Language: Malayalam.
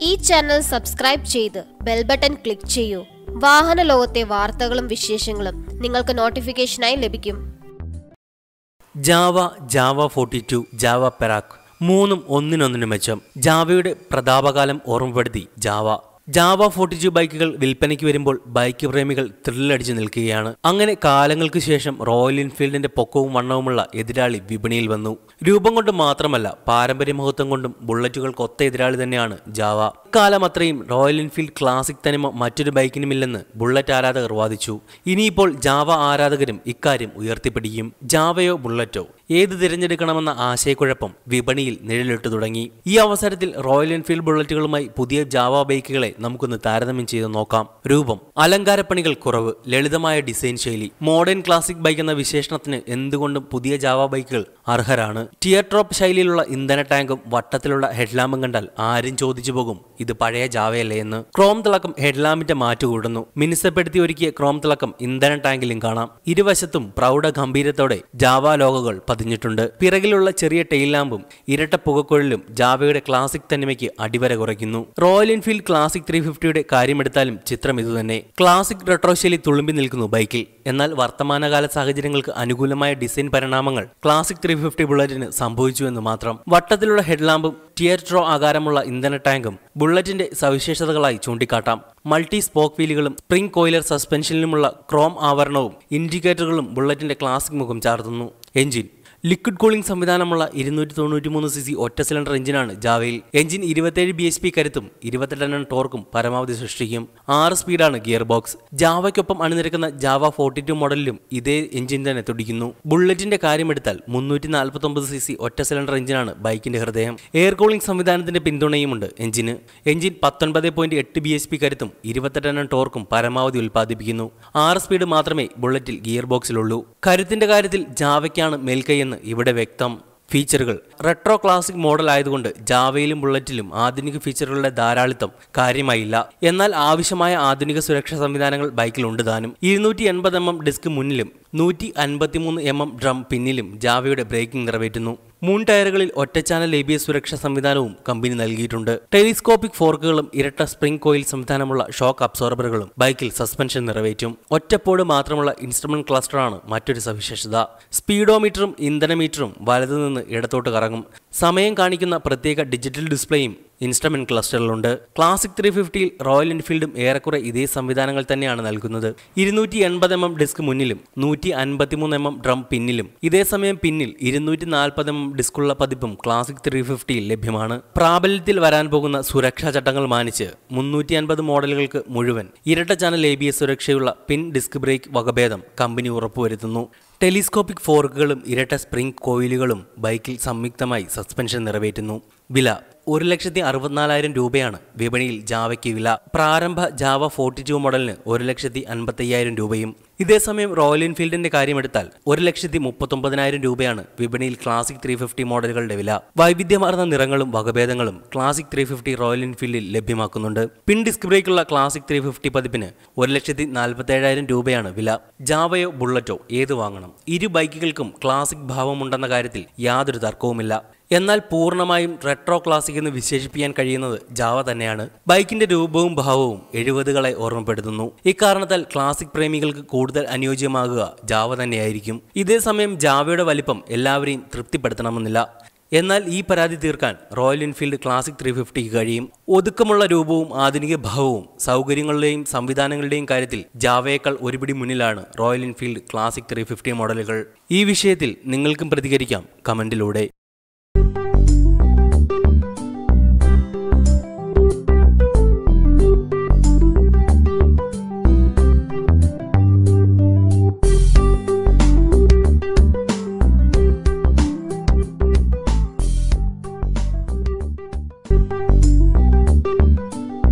ഈ ചാനൽ സബ്സ്ക്രൈബ് ചെയ്ത് ബെൽ ബട്ടൺ ക്ലിക്ക് ചെയ്യൂ വാഹന ലോകത്തെ വാർത്തകളും വിശേഷങ്ങളും നിങ്ങൾക്ക് നോട്ടിഫിക്കേഷനായി ലഭിക്കും Jawa Jawa forty two Jawa Perak മൂന്നും ഒന്നിനൊന്നിനു മെച്ചം ജാവയുടെ പ്രതാപകാലം ഓർമ്മപ്പെടുത്തി ജാവ ജാവ ഫോർട്ടി ടു ബൈക്കുകൾ വിൽപ്പനയ്ക്ക് വരുമ്പോൾ ബൈക്ക് പ്രേമികൾ ത്രില്ലടിച്ചു നിൽക്കുകയാണ് അങ്ങനെ കാലങ്ങൾക്ക് ശേഷം റോയൽ എൻഫീൽഡിന്റെ പൊക്കവും വണ്ണവുമുള്ള എതിരാളി വിപണിയിൽ വന്നു രൂപം കൊണ്ട് മാത്രമല്ല പാരമ്പര്യ മഹത്വം കൊണ്ടും ബുള്ളറ്റുകൾക്ക് ഒത്ത എതിരാളി തന്നെയാണ് ജാവ കാലം അത്രയും റോയൽ എൻഫീൽഡ് ക്ലാസിക് തനിമ മറ്റൊരു ബൈക്കിനുമില്ലെന്ന് ബുള്ളറ്റ് ആരാധകർ വാദിച്ചു ഇനിയിപ്പോൾ ജാവ ആരാധകരും ഇക്കാര്യം ഉയർത്തിപ്പിടിക്കും ജാവയോ ബുള്ളറ്റോ ഏത് തിരഞ്ഞെടുക്കണമെന്ന ആശയക്കുഴപ്പം വിപണിയിൽ നിഴലിട്ടു തുടങ്ങി ഈ അവസരത്തിൽ റോയൽ എൻഫീൽഡ് ബുള്ളറ്റുകളുമായി പുതിയ ജാവ ബൈക്കുകളെ നമുക്കൊന്ന് താരതമ്യം ചെയ്ത് നോക്കാം രൂപം അലങ്കാരപ്പണികൾ കുറവ് ലളിതമായ ഡിസൈൻ ശൈലി മോഡേൺ ക്ലാസിക് ബൈക്ക് എന്ന വിശേഷണത്തിന് എന്തുകൊണ്ടും പുതിയ ജാവ ബൈക്കുകൾ അർഹരാണ് ടിയർ ഡ്രോപ്പ് ശൈലിയിലുള്ള ഇന്ധന ടാങ്കും വട്ടത്തിലുള്ള ഹെഡ്ലാമ്പും കണ്ടാൽ ആരും ചോദിച്ചു പോകും ഇത് പഴയ ജാവയല്ലേ എന്ന് ക്രോം തിളക്കം ഹെഡ്ലാമ്പിന്റെ മാറ്റു കൂടുന്നു മിനുസപ്പെടുത്തി ഒരുക്കിയ ക്രോം തിളക്കം ഇന്ധന ടാങ്കിലും കാണാം ഇരുവശത്തും പ്രൗഢ ഗംഭീരത്തോടെ ജാവ ലോഗോകൾ പതിഞ്ഞിട്ടുണ്ട് പിറകിലുള്ള ചെറിയ ടെയിൽ ലാമ്പും ഇരട്ട പുകക്കുഴലും ജാവയുടെ ക്ലാസിക് തനിമയ്ക്ക് അടിവര കുറയ്ക്കുന്നു റോയൽ എൻഫീൽഡ് ക്ലാസിക് ത്രീ ഫിഫ്റ്റിയുടെ കാര്യമെടുത്താലും ചിത്രം ഇതുതന്നെ ക്ലാസിക് റെട്രോ ശൈലി തുളുമ്പി നിൽക്കുന്നു ബൈക്കിൽ എന്നാൽ വർത്തമാനകാല സാഹചര്യങ്ങൾക്ക് അനുകൂലമായ ഡിസൈൻ പരിണാമങ്ങൾ ക്ലാസിക് ത്രീ ഫിഫ്റ്റി ബുള്ളറ്റിന് സംഭവിച്ചു എന്ന് മാത്രം വട്ടത്തിലുള്ള ഹെഡ്ലാമ്പും ടിയർ ട്രോ ആകാരമുള്ള ഇന്ധന ടാങ്കും ബുള്ളറ്റിന്റെ സവിശേഷതകളായി ചൂണ്ടിക്കാട്ടാം മൾട്ടി സ്പോക്ക് വീലുകളും സ്പ്രിംഗ് കോയിലർ സസ്പെൻഷനിലുമുള്ള ക്രോം ആവരണവും ഇൻഡിക്കേറ്ററുകളും ബുള്ളറ്റിന്റെ ക്ലാസിക് മുഖം ചാർത്തുന്നു എഞ്ചിൻ ലിക്വിഡ് കൂളിംഗ് സംവിധാനമുള്ള ഇരുന്നൂറ്റി തൊണ്ണൂറ്റി മൂന്ന് സി സി ഒറ്റ സിലിണ്ടർ എഞ്ചിനാണ് ജാവയിൽ എഞ്ചിൻ ഇരുപത്തേഴ് ബി എച്ച് പി കരുത്തും ഇരുപത്തെട്ട് എണ്ണം ടോർക്കും പരമാവധി സൃഷ്ടിക്കും ആറ് സ്പീഡാണ് ഗിയർ ബോക്സ് ജാവയ്ക്കൊപ്പം അണിനിരക്കുന്ന ജാവ ഫോർട്ടി ടു മോഡലിലും ഇതേ എഞ്ചിൻ തന്നെ തുടിക്കുന്നു ബുള്ളറ്റിന്റെ കാര്യമെടുത്താൽ മുന്നൂറ്റി നാൽപ്പത്തി ഒമ്പത് സി സി ഒറ്റ സിലിണ്ടർ എഞ്ചിനാണ് ബൈക്കിന്റെ ഹൃദയം എയർ കൂളിംഗ് സംവിധാനത്തിന്റെ പിന്തുണയുമുണ്ട് എഞ്ചിന് എഞ്ചിൻ പത്തൊൻപത് പോയിന്റ് എട്ട് ബി എച്ച് പി കരുത്തും ഇരുപത്തെട്ട് എണ്ണം ടോർക്കും പരമാവധി ഉൽപ്പാദിപ്പിക്കുന്നു ആറ് സ്പീഡ് മാത്രമേ ബുള്ളറ്റിൽ ഗിയർ ബോക്സിലുള്ളൂ കരുത്തിന്റെ കാര്യത്തിൽ ജാവയ്ക്കാണ് മേൽക്കൈയെന്ന് ഇവിടെ വ്യക്തം ഫീച്ചറുകൾ റെട്രോ ക്ലാസിക് മോഡൽ ആയതുകൊണ്ട് ജാവയിലും ബുള്ളറ്റിലും ആധുനിക ഫീച്ചറുകളുടെ ധാരാളിത്തം കാര്യമായില്ല എന്നാൽ ആവശ്യമായ ആധുനിക സുരക്ഷാ സംവിധാനങ്ങൾ ബൈക്കിൽ ഉണ്ട് താനും ഇരുന്നൂറ്റി എൺപത് എം എം ഡിസ്ക് മുന്നിലും നൂറ്റി അൻപത്തിമൂന്ന് എം എം ഡ്രം പിന്നിലും ജാവയുടെ ബ്രേക്കിംഗ് നിറവേറ്റുന്നു മൂൺ ടയറുകളിൽ ഒറ്റച്ചാനൽ എ ബി എസ് സുരക്ഷാ സംവിധാനവും കമ്പനി നൽകിയിട്ടുണ്ട് ടെലിസ്കോപ്പിക് ഫോർക്കുകളും ഇരട്ട സ്പ്രിംഗ് കോയിൽ സംവിധാനമുള്ള ഷോക്ക് അബ്സോർബറുകളും ബൈക്കിൽ സസ്പെൻഷൻ നിറവേറ്റും ഒറ്റപ്പോട് മാത്രമുള്ള ഇൻസ്ട്രുമെന്റ് ക്ലസ്റ്ററാണ് മറ്റൊരു സവിശേഷത സ്പീഡോമീറ്ററും ഇന്ധനമീറ്ററും വലതുനിന്ന് ഇടത്തോട്ട് കറങ്ങും സമയം കാണിക്കുന്ന പ്രത്യേക ഡിജിറ്റൽ ഡിസ്പ്ലേയും ഇൻസ്ട്രുമെന്റ് ക്ലസ്റ്ററിലുണ്ട് ക്ലാസിക് ത്രീ ഫിഫ്റ്റിയിൽ റോയൽ എൻഫീൽഡും ഏറെക്കുറെ ഇതേ സംവിധാനങ്ങൾ തന്നെയാണ് നൽകുന്നത് ഇരുന്നൂറ്റി എൺപത് എം എം ഡിസ്ക് മുന്നിലും നൂറ്റി അൻപത്തിമൂന്ന് എം എം ഡ്രം പിന്നിലും ഇതേസമയം പിന്നിൽ ഇരുന്നൂറ്റി നാൽപ്പത് എം എം ഡിസ്കുള്ള പതിപ്പും ക്ലാസിക് ത്രീ ഫിഫ്റ്റിയിൽ ലഭ്യമാണ് പ്രാബല്യത്തിൽ വരാൻ പോകുന്ന സുരക്ഷാ ചട്ടങ്ങൾ മാനിച്ച് മുന്നൂറ്റി അൻപത് മോഡലുകൾക്ക് മുഴുവൻ ഇരട്ട ചാനൽ എ ബി എസ് സുരക്ഷയുള്ള പിൻ ഡിസ്ക് ബ്രേക്ക് വകഭേദം കമ്പനി ഉറപ്പുവരുത്തുന്നു ടെലിസ്കോപ്പിക് ഫോർക്കുകളും ഇരട്ട സ്പ്രിംഗ് കോയിലുകളും ബൈക്കിൽ സംയുക്തമായി സസ്പെൻഷൻ നിറവേറ്റുന്നു വില ഒരു ലക്ഷത്തി അറുപത്തിനാലായിരം രൂപയാണ് വിപണിയിൽ ജാവയ്ക്ക് വില പ്രാരംഭ ജാവ ഫോർട്ടി ടു മോഡലിന് ഒരു ലക്ഷത്തി അൻപത്തയ്യായിരം രൂപയും ഇതേസമയം റോയൽ എൻഫീൽഡിന്റെ കാര്യമെടുത്താൽ ഒരു ലക്ഷത്തി മുപ്പത്തൊമ്പതിനായിരം രൂപയാണ് വിപണിയിൽ ക്ലാസിക് ത്രീ ഫിഫ്റ്റി മോഡലുകളുടെ വില വൈവിധ്യമാർന്ന നിറങ്ങളും വകഭേദങ്ങളും ക്ലാസിക് ത്രീ ഫിഫ്റ്റി റോയൽ എൻഫീൽഡിൽ ലഭ്യമാക്കുന്നുണ്ട് പിൻ ഡിസ്ക് ബ്രേക്കുള്ള ക്ലാസിക് ത്രീ ഫിഫ്റ്റി പതിപ്പിന് ഒരു ലക്ഷത്തി നാൽപ്പത്തേഴായിരം രൂപയാണ് വില ജാവയോ ബുള്ളറ്റോ ഏത് വാങ്ങണം ഇരു ബൈക്കുകൾക്കും ക്ലാസിക് ഭാവമുണ്ടെന്ന കാര്യത്തിൽ യാതൊരു തർക്കവുമില്ല എന്നാൽ പൂർണ്ണമായും റെട്രോ ക്ലാസിക് എന്ന് വിശേഷിപ്പിക്കാൻ കഴിയുന്നത് ജാവ തന്നെയാണ് ബൈക്കിന്റെ രൂപവും ഭാവവും എഴുപതുകളെ ഓർമ്മപ്പെടുത്തുന്നു ഇക്കാരണത്താൽ ക്ലാസിക് പ്രേമികൾക്ക് കൂടുതൽ അനുയോജ്യമാകുക ജാവ തന്നെയായിരിക്കും ഇതേസമയം ജാവയുടെ വലിപ്പം എല്ലാവരെയും തൃപ്തിപ്പെടുത്തണമെന്നില്ല എന്നാൽ ഈ പരാതി തീർക്കാൻ റോയൽ എൻഫീൽഡ് ക്ലാസിക് ത്രീ ഫിഫ്റ്റിക്ക് കഴിയും ഒതുക്കമുള്ള രൂപവും ആധുനിക ഭാവവും സൗകര്യങ്ങളുടെയും സംവിധാനങ്ങളുടെയും കാര്യത്തിൽ ജാവയേക്കാൾ ഒരുപിടി മുന്നിലാണ് Royal Enfield Classic three fifty മോഡലുകൾ ഈ വിഷയത്തിൽ നിങ്ങൾക്കും പ്രതികരിക്കാം കമന്റിലൂടെ